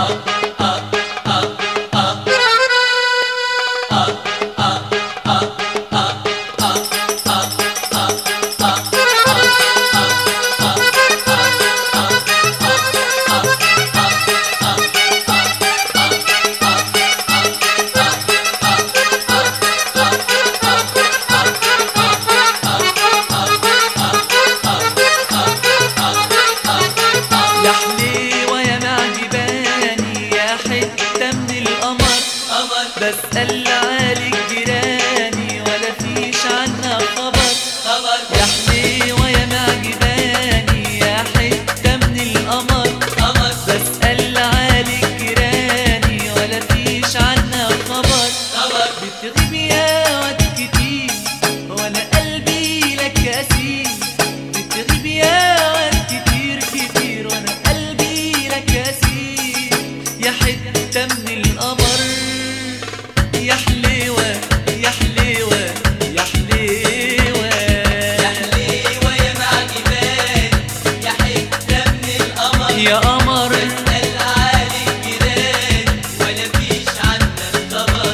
يا حليوة يا معجباني يا حتة من القمر قمر بسأل عليك جيراني ولا فيش عنها خبر خبر يا حليوة يا معجباني يا حتة من القمر قمر بسأل عليك جيراني ولا فيش عنها خبر خبر بتغيب يا واد كتير وانا قلبي لك اسير بتغيب يا واد كتير كتير وانا قلبي لك اسير يا حتة من القمر يا حليوة يا حليوة يا حليوة يا حليوة يا معجبان يا حتة من القمر يا قمر اسأل عليك جيران ولا فيش عنك خبر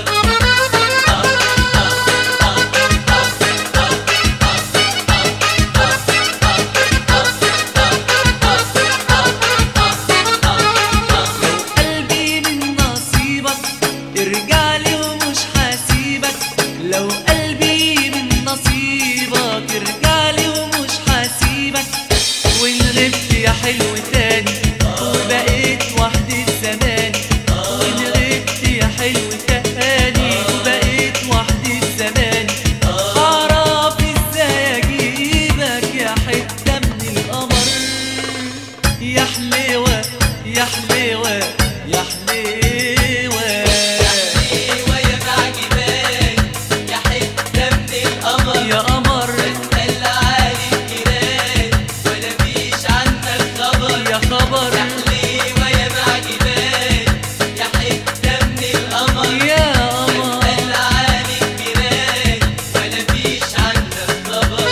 قلبي من نصيبك ارجع لي ومش حاسيبك لو قلبي من نصيبك ارجع لي ومش حاسيبك وان غبت يا حلو تاني وبقيت وحدة زمان وان غبت يا حلو تاني وبقيت وحدة زمان هعرف ازاي اجيبك يا حتة من القمر يا حليوة يا حليوة يا حليوة حليوة يا معجبان يا حتة من القمر يا قمر اسأل عليك جيران ولا فيش عنك خبر يا خبر يا حليوة يا معجبان يا حتة من القمر يا قمر اسأل عليك جيران ولا فيش عنك خبر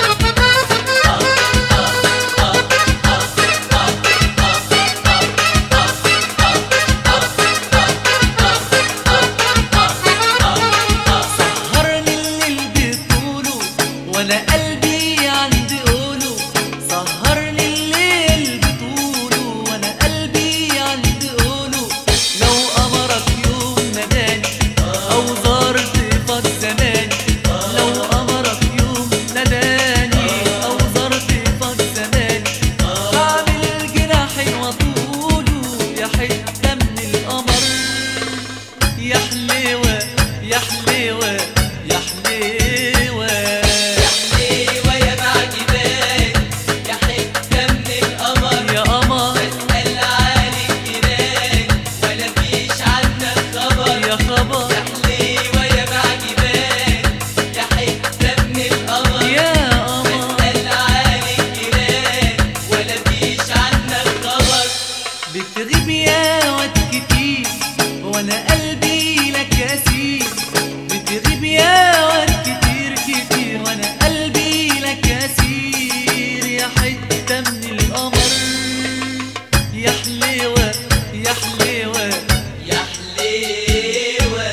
سهرني الليل بطوله وانا قلبي عندي قوله سهرني الليل بطوله وانا قلبي عندي قوله لو امرك يوم نداني او زارت فات زماني لو امرك يوم نداني او زارت فات زماني هعمل جناحي وطوله يا حته من القمر يا حليوة يا حليوة يا حليوة حليوة يا معجبان يا حتة من القمر يا قمر اسأل عليك جيران ولا فيش عنك خبر يا خبر يا حليوة يا معجبان يا حتة من القمر يا قمر اسأل عليك جيران ولا فيش عنك خبر بتغيب يا واد كتير وانا قلبي لك اسير بتغيب يا واد كتير كتير وانا قلبي لك اسير يا حتة من القمر يا حليوة يا حليوة يا حليوة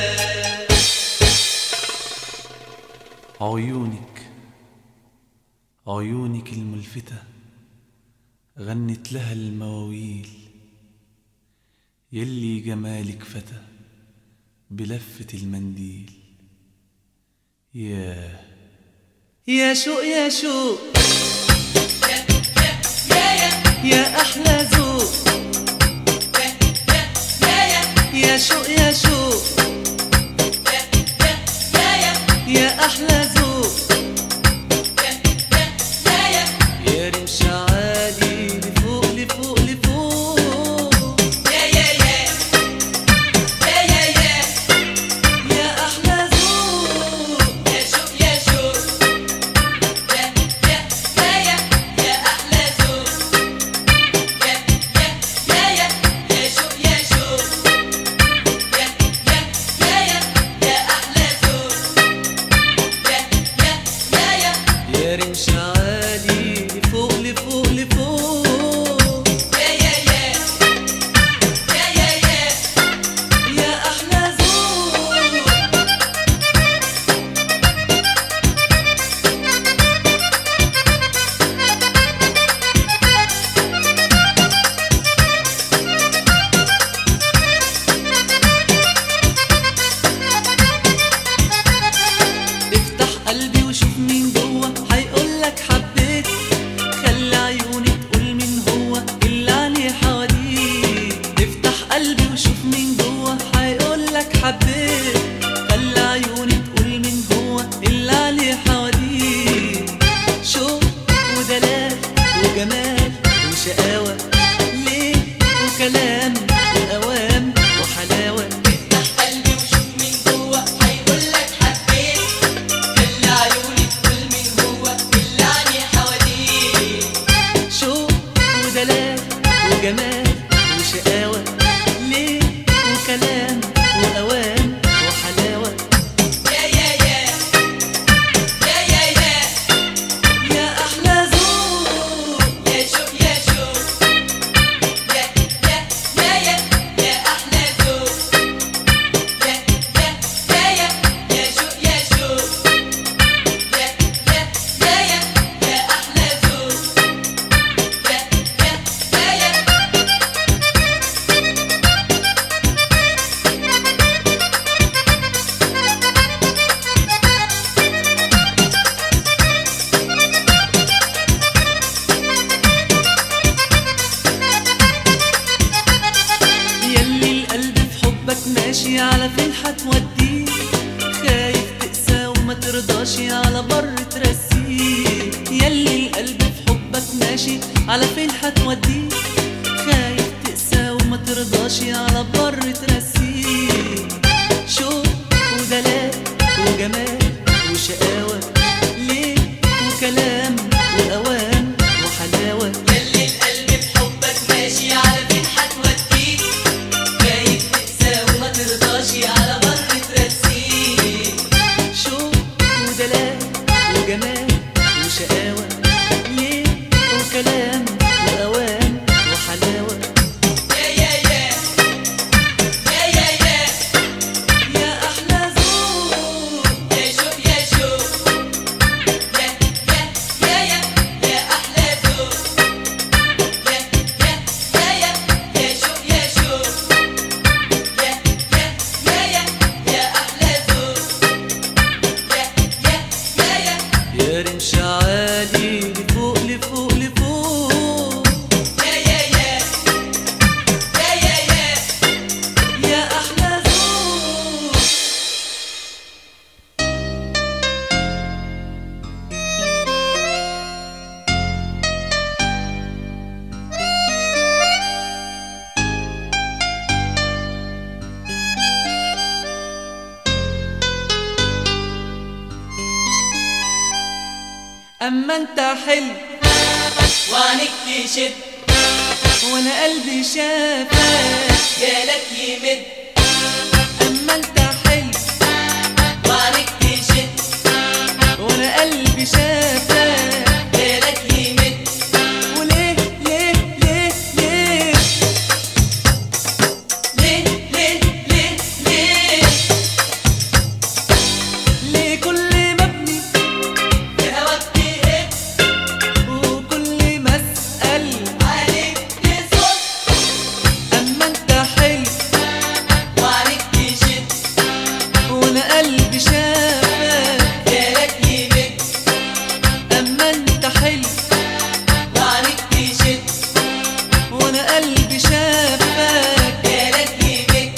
عيونك عيونك الملفتة غنت لها المواويل يلي جمالك فتى بلفة المنديل ياه يا شوق يا شوق يا يا يا احلى ذوق يا يا يا شوق يا شوق يا يا يا احلى ذوق يا رمش عالي لفوق لفوق لفوق يا يا يا يا يا يا يا احلى ذوق يا شوق يا شوق يا يا يا يا يا أحلى ذوق يا يا يا يا يا شوق يا شوق يا وكلام وأوام وحلاوة افتح قلبي وشوف من جوه هيقولك حبيت خلي عيوني تقول من هو اللي عني حواليه شوق ودلال وجمال وشقاوة ليه وكلام وأوام وحلاوة يا يا يا يا يا يا يا أحلى زور يا شوف يا شوف يا يا يا يا يا أحلى ذوق يا يا يا يا يا شوف يا شوف يا يا يا يا يا أحلى ذوق يا يا يا يا يلي القلب في حبك ماشي على فين هتوديه خايف تقسى وما ترضاش على بر ترسيه يلي القلب في حبك ماشي على فين هتوديه خايف تقسى وما ترضاش على بر ترسيه شوق ودلال وجمال وشقاوة ليه وكلام وأوام وحلاوة يلي القلب بحبك ماشي على فين هتوديك خايف تقسى وما ترضاش على بر ترسيك شوق ودلال وجمال وشقاوة ليه وكلام وأوام وحلاوة يا يا يا يا يا يا يا أحلى زور يا شوف يا شوف يا يا يا يا يا أحلى ذوق يا يا يا يا يا شوف يا شوف يا يا يا يا يا أحلى ذوق يا يا يا يا يا رمش عالي لفوق لفوق لفوق يا يا يا يا يا يا يا أحلى زور أما أنت حلو وعنك تشد وأنا قلبي شافك جالك يمد أما أنت حلو وعنك تشد وأنا قلبي شافك جالك يمد وليه ليه ليه ليه ليه ليه ليه ليه ليه كل ما ابني في هواك تهب وكل ما اسأل عليك تصد أما أنت حلو وعنك تشد وأنا قلبي شافك جالك يمد أما أنت حلو وعنك تشد وأنا قلبي شافك جالك يمد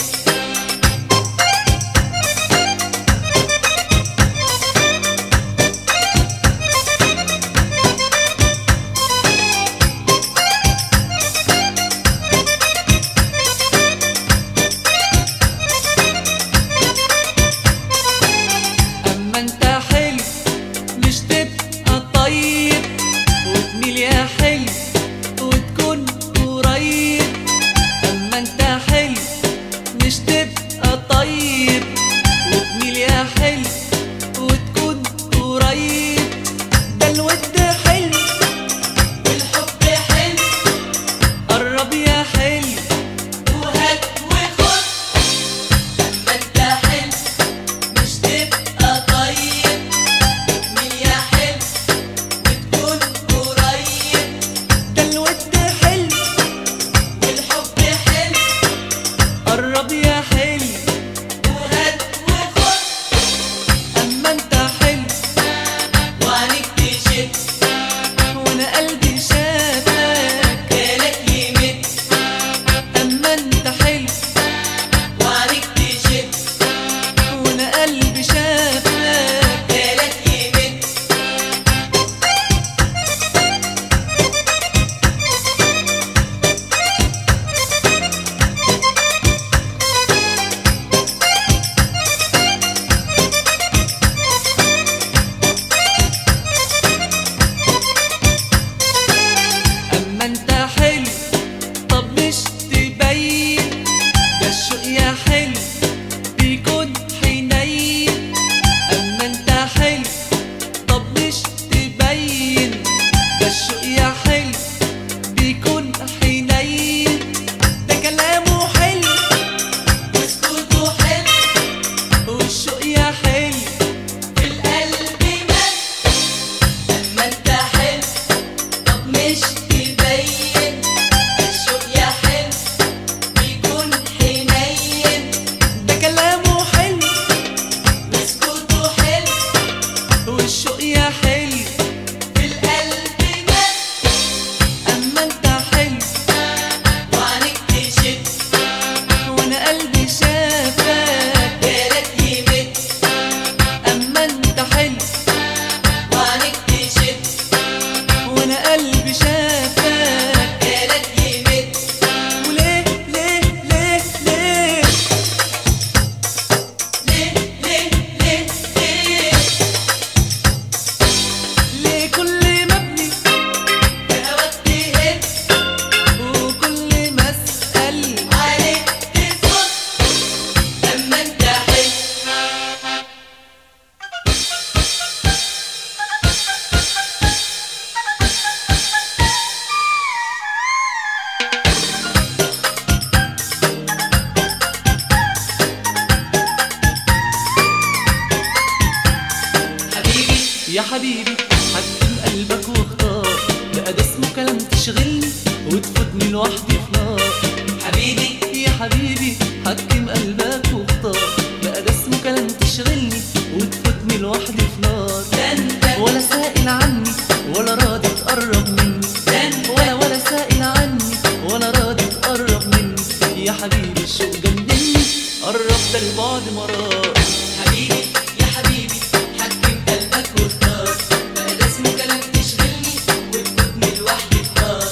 أما أنت حلو مش تبقى طيب وتميل يا حلو وتكون قريب يا حبيبي حكم قلبك واختار بقى ده اسمه كلام تشغلني وتفوتني لوحدي في نار حبيبي يا حبيبي حكم قلبك واختار بقى ده اسمه كلام تشغلني وتفوتني لوحدي في نار ده انت ولا سائل عني ولا راضي تقرب مني ده انت ولا ولا سائل عني ولا راضي تقرب مني يا حبيبي الشوق جنني قربت البعد مرار حبيبي يا حبيبي حكم قلبك واختار بقى ده اسمه كلام تشغلني وتفوتني لوحدي في نار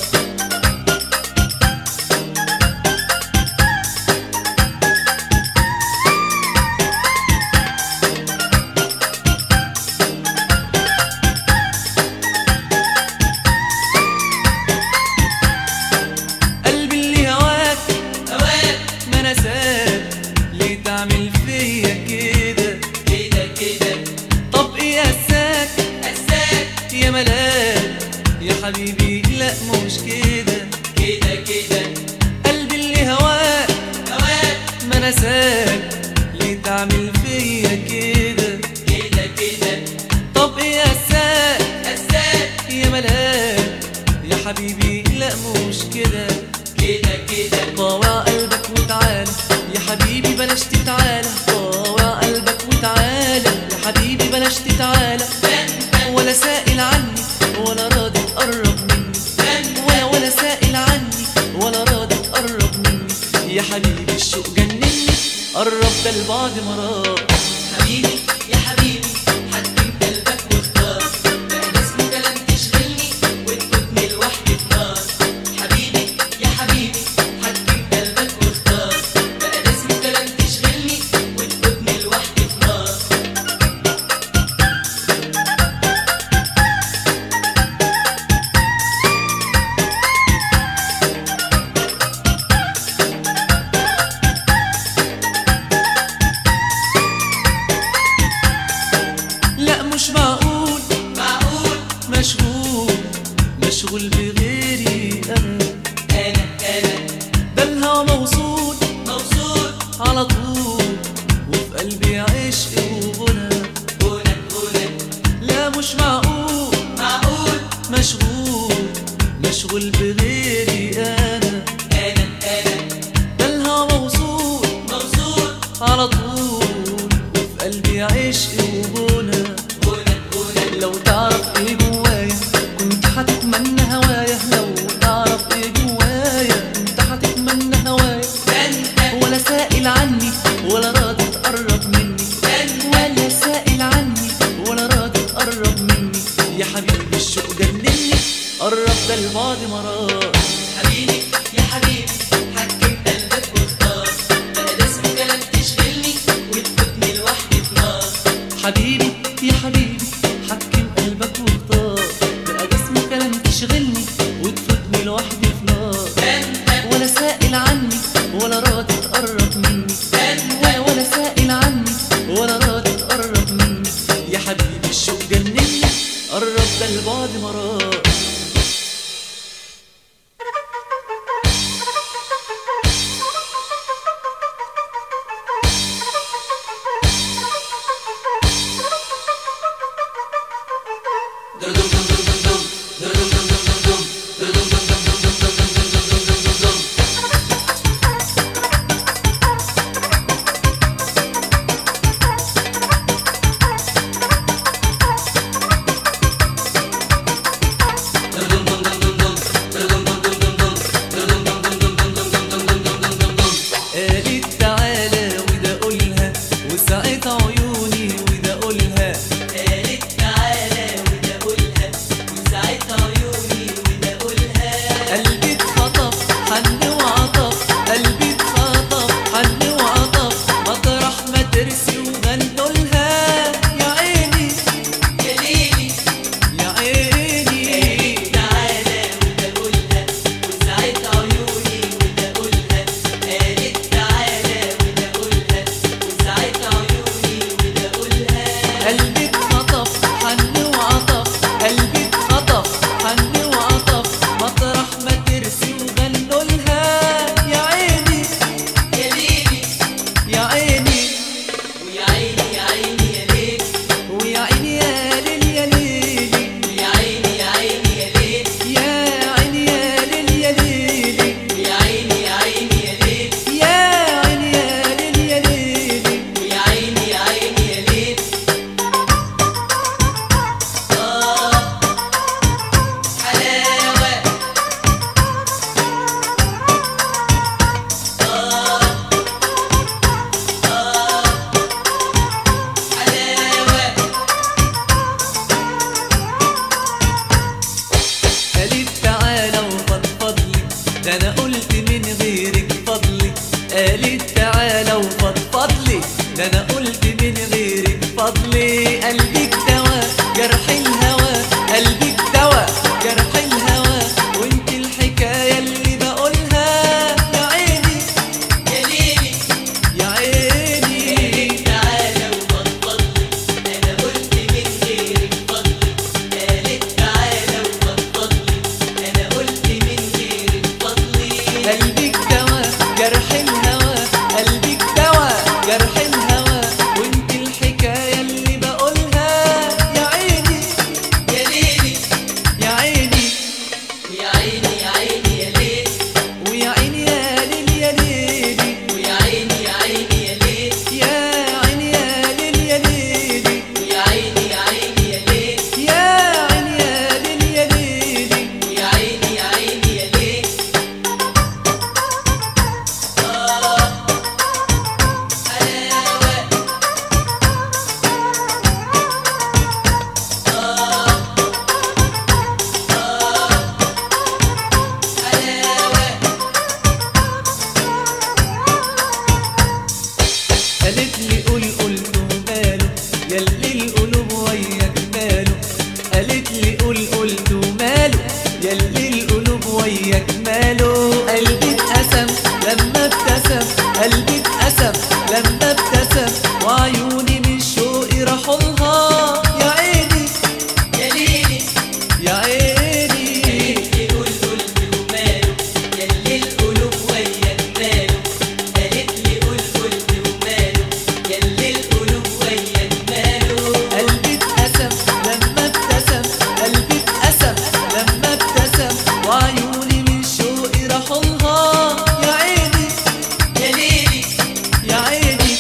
قلبي اللي هواك هواك ما نساك ليه تعمل فيا كده كده كده طب ايه قساك قساك يا ملاك يا حبيبي لا مش كده كده كده قلبي اللي هواك هواك ما نساك ليه تعمل فيا كده كده كده طب ايه قساك قساك يا ملاك يا حبيبي لا مش كده كده كده طاوع قلبك وتعالى يا حبيبي بلاش تتعالى طاوع قلبك وتعالى يا حبيبي بلاش تتعالى ده انت ولا سائل عني ولا راضي تقرب مني ده انت ولا ولا سائل عني ولا راضي تقرب مني يا حبيبي الشوق جنني قربت البعد مرار حبيبي يا حبيبي حكم قلبك واختار بقى ده اسمه كلام تشغلني وتفوتني لوحدي في نار حبيبي يا حبيبي حكم قلبك واختار بقى ده اسمه كلام تشغلني وتفوتني لوحدي في نار لا مش معقول معقول مشغول مشغول بغيري انا انا انا ده الهوى موصول موصول على طول وفي قلبي عشق وغنى هنا هنا لا مش معقول معقول مشغول مشغول بغيري انا انا انا ده الهوى موصول موصول على طول وفي قلبي عشق وغنى هنا هنا لو تعرف ايه جوايا كنت هتتمنى هوايا لو تعرف ايه جوايا كنت هتتمنى هوايا ده انت ولا سائل عني ولا راضي تقرب مني ده انت ولا سائل عني ولا راضي تقرب مني يا حبيبي الشوق جنني قربت البعد مرار من غيرك فضلي قالت تعالى وفضفضلي ده انا قلت من غيرك فضلي قلبك دوا جرح الهوى قلبك دوا جرح الهوى وانت الحكايه اللي بقولها يا عيني يا ليلي يا عيني تعالى وفضفضلي انا قلت من غيرك فضلي قالت تعالى وفضفضلي انا قلت من غيرك فضلي قلبك دوا جرح الهوى قلبك دوا جرح الهوى وانت الحكايه اللي بقولها يا عيني يا ليلي يا عيني ويا عيني يا عيني يا ليل ويا عيني يا ليل يا ليلي ويا عيني يا عيني يا ليل يا عيني يا ليل يا ليلي ويا عيني يا عيني يا ليل يا عيني يا ليل يا ليلي ويا عيني يا عيني يا ليل آه حلاوة حلاوة قالت لي قول قلت وماله ياللي القلوب وياك ماله قالت لي قول قلت وماله ياللي القلوب وياك ماله قلبي اتقسم لما ابتسم قلبي اتقسم لما ابتسم وعيوني من شوقي راحوا لها يا عيني يا ليلي يا عيني قول قلت وماله ياللي القلوب وياك ماله قالت لي قول قلت وماله ياللي القلوب وياك ماله قلبي اتقسم لما ابتسم قلبي اتقسم لما ابتسم وعيوني من شوقي راحوا لها يا عيني يا ليلي يا عيني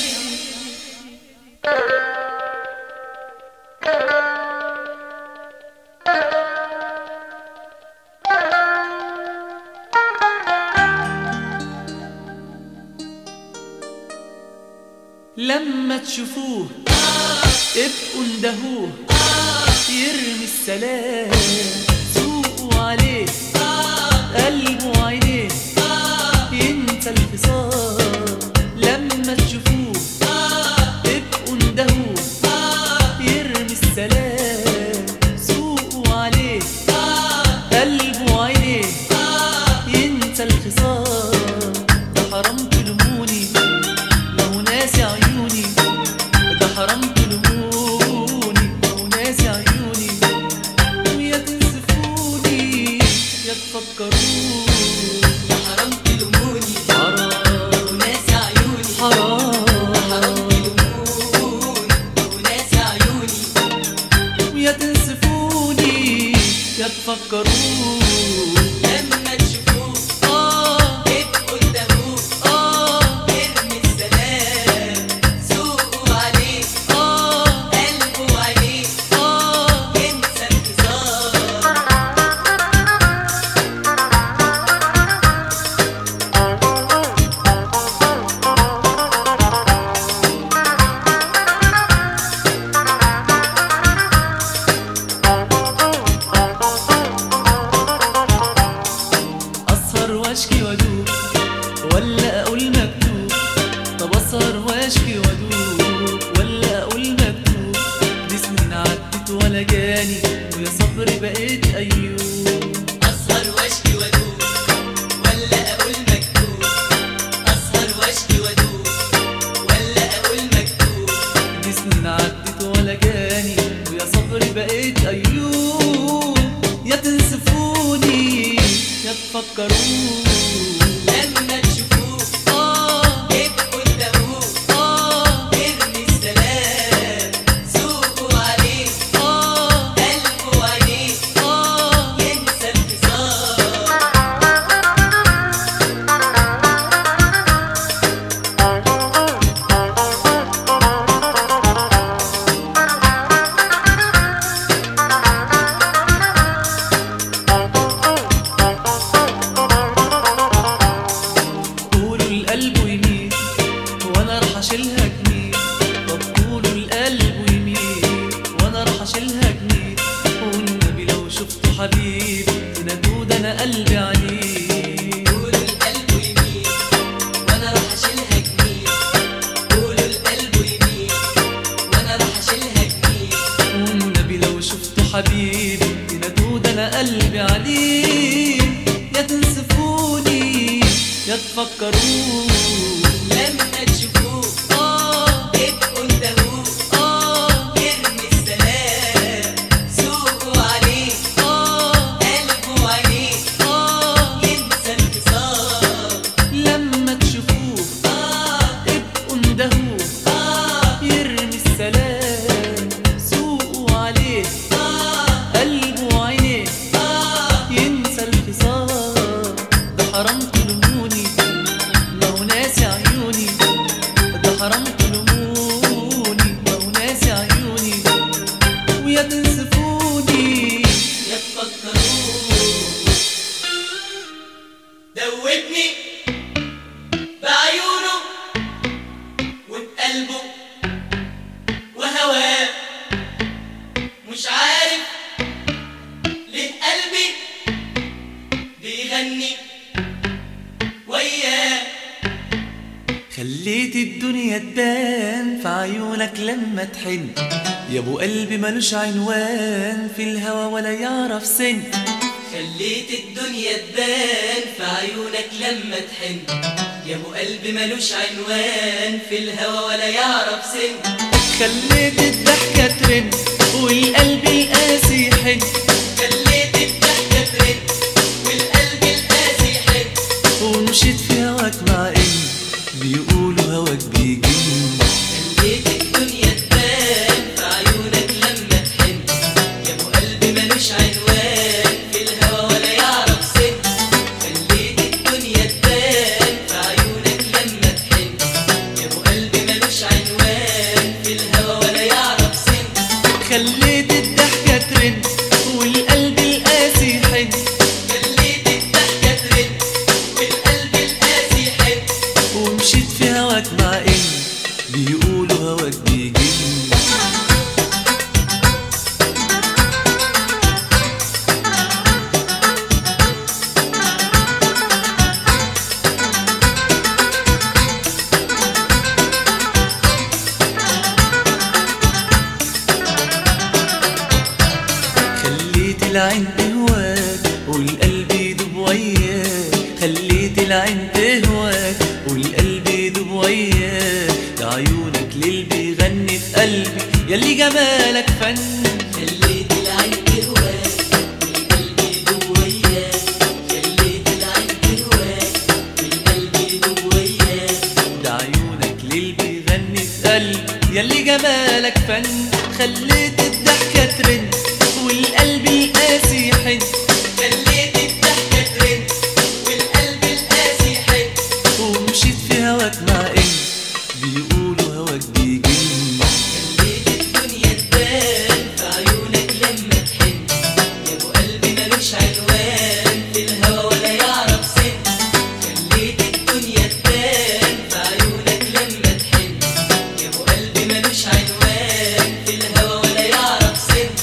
لما تشوفوه ابقوا اندهوه يرمي السلام سوقوا عليه قلبه وعينيه ينسى الخصام لما تشوفوه ابقوا اندهوه يرمي السلام سوقوا عليه قلبه وعينيه ينسى الخصام ده حرام تلوموني لو ناسي عيوني ده حرام تلوموني لو ناسي عيوني ويا تنسفوني يا تفكروني يا حرام تلوموني حرام وناسي عيوني حرام حرام تلوموني وناسي عيوني ويا تنسفوني يا تفكروني لما تشوفوه آه ابقوا اندهوه آه ارمي السلام سوقوا عليه آه قلبه وعينيه آه ينسى انتصار أسهر واشكي وادوب ولا أقول مكتوب طب أسهر واشكي وادوب ولا أقول مكتوب دي سنين عدت ولا جاني ويا صبري بقيت أيوب اسهر واشكي وادوب ولا اقول مكتوب اسهر واشكي وادوب ولا اقول مكتوب دي سنين عدت ولا جاني ويا صبري بقيت أيوب يا تنسفوني يا تفكروني لما تشوفوه آه ابقوا اندهوه آه ارمي السلام سوقوا عليه آه قلبه وعينيه آه ينسى انتصار قولوا القلب يميل وانا راح اشيلها جميل طب قولوا القلب يميل وانا راح اشيلها جميل والنبي لو شفته حبيب تنادوا ده انا قلبي عليه قولوا القلب تفكروه لما تشوفوه آه ابقوا انتهوه آه ارمي السلام سوقوا عليه آه قلبه وعينيه آه ينسى الخصام لما تشوفوه آه ابقوا اندهوه آه يرمي السلام سوقوا عليه آه قلبه وعينيه آه ينسى الخصام ده حرام تلوموني ما هو ناسي عيوني ده حرام تلوموني ما هو ناسي عيوني ويا تنسفوني يا تفكروه دوبني بعيونه وبقلبه وهواه مش عارف ليه قلبي بيغني وياه خليت الدنيا تبان في عيونك لما تحن يا ابو قلبي ملوش عنوان في الهوى ولا يعرف سن خليت الدنيا تبان في عيونك لما تحن يا ابو قلبي ملوش عنوان في الهوى ولا يعرف سن خليت الضحكة ترن والقلب القاسي يحن خليت الضحكة ترن والقلب القاسي يحن ومشيت في هواك مع ان بيقولوا هواك بيجن خليت الدنيا تبان في عيونك لما تحن يا ابو قلبي ملوش عنوان في الهوى ولا يعرف سن خليت الدنيا تبان في عيونك لما تحن يا ابو قلبي ملوش عنوان في الهوى ولا يعرف سن خليت الضحكة ترن والقلب القاسي يحن خليت الضحكة ترن والقلب القاسي يحن ومشيت في هواك مع ان بيقولوا هواك بيجن خليت العين تهواك والقلب يدوب وياك خليت العين تهواك والقلب يدوب وياك ده عيونك ليل بيغني في قلبي ياللي جمالك فن خليت العين تهواك والقلب يدوب وياك خليت العين تهواك والقلب يدوب وياك ده عيونك ليل بيغني في قلبي ياللي جمالك فن خليت الضحكة ترن والقلب القاسي يحن خليت الضحكة ترن والقلب القاسي يحن ومشيت في هواك مع ان بيقولوا هواك بيجن خليت الدنيا تبان في عيونك لما تحن يا ابو قلبي ملوش عنوان في الهوى ولا يعرف سن خليت الدنيا تبان في عيونك لما تحن يا ابو قلبي ملوش عنوان في الهوى ولا يعرف سن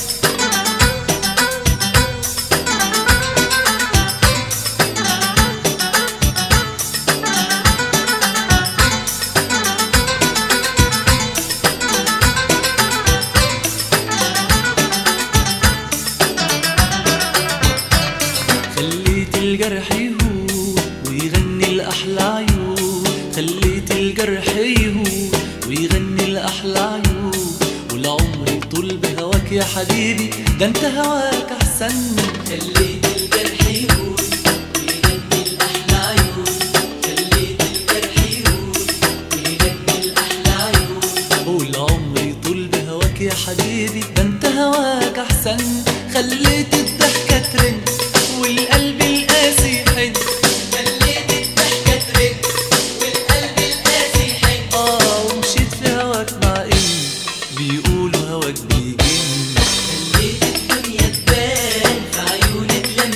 خليت الجرح يهون ويغني الأحلى عيون خليت الجرح يهون ويغني الأحلى عيون والعمر يطول بهواك يا حبيبي ده انت هواك أحسن خليت الجرح يهون ويغني الأحلى عيون خليت الجرح يهون ويغني الأحلى عيون والعمر يطول بهواك يا حبيبي ده انت هواك أحسن خليت الضحكة ترن والقلب القاسي يحن خليت الضحكة ترن والقلب القاسي يحن اه ومشيت في هواك مع ان بيقولوا هواك بيجن خليت الدنيا تبان في عيونك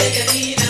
يا جميلة